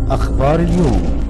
أخبار اليوم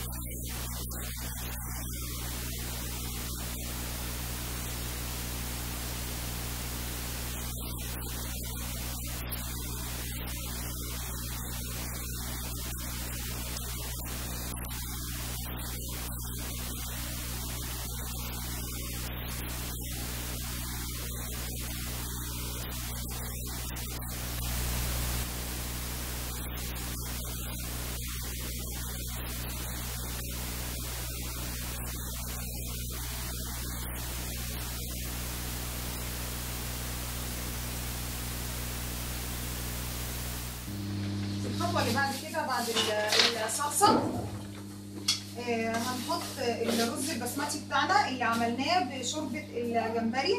الخطوه اللي بعد كده بعد ال- الصلصه آه، هنحط الرز البسمتي بتاعنا اللي عملناه بشوربه الجمبري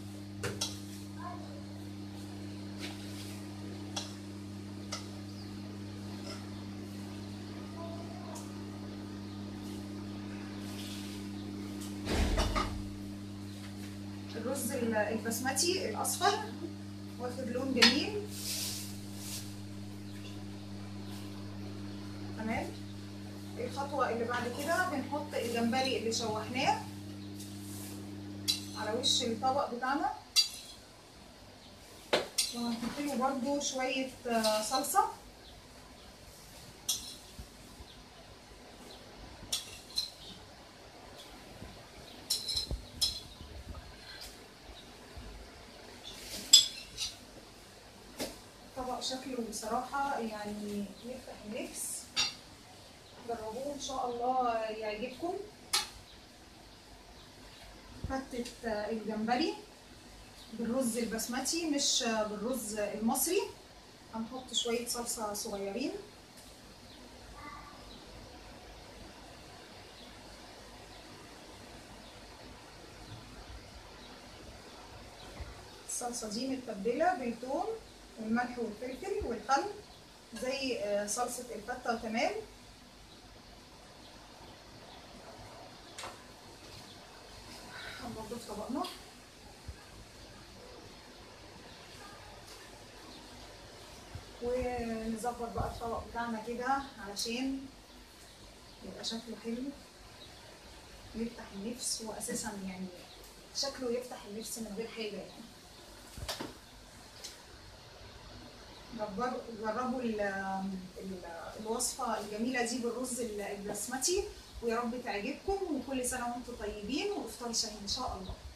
الرز ال- البسمتي الاصفر واخد لون جميل تمام الخطوة اللي بعد كده بنحط الجمبري اللي شوحناه على وش الطبق بتاعنا وهنحط له برده شوية آه، صلصة طبق شكله بصراحة يعني يفتح النفس جربوه ان شاء الله يعجبكم فتة الجمبري بالرز البسمتي مش بالرز المصري هنحط شوية صلصة صغيرين الصلصة دي متبلة بالثوم والملح والفلفل والخل زي آه، صلصة الفتة تمام هنضيف طبقنا ونظبط بقى الطبق بتاعنا كده علشان يبقى شكله حلو يفتح النفس هو اساسا يعني شكله يفتح النفس من غير حاجه يعني جربوا جربوا ال- ال- الوصفه الجميله دي بالرز ال- البسمتي ويا رب تعجبكم وكل سنه وانتم طيبين وافطار شهي ان شاء الله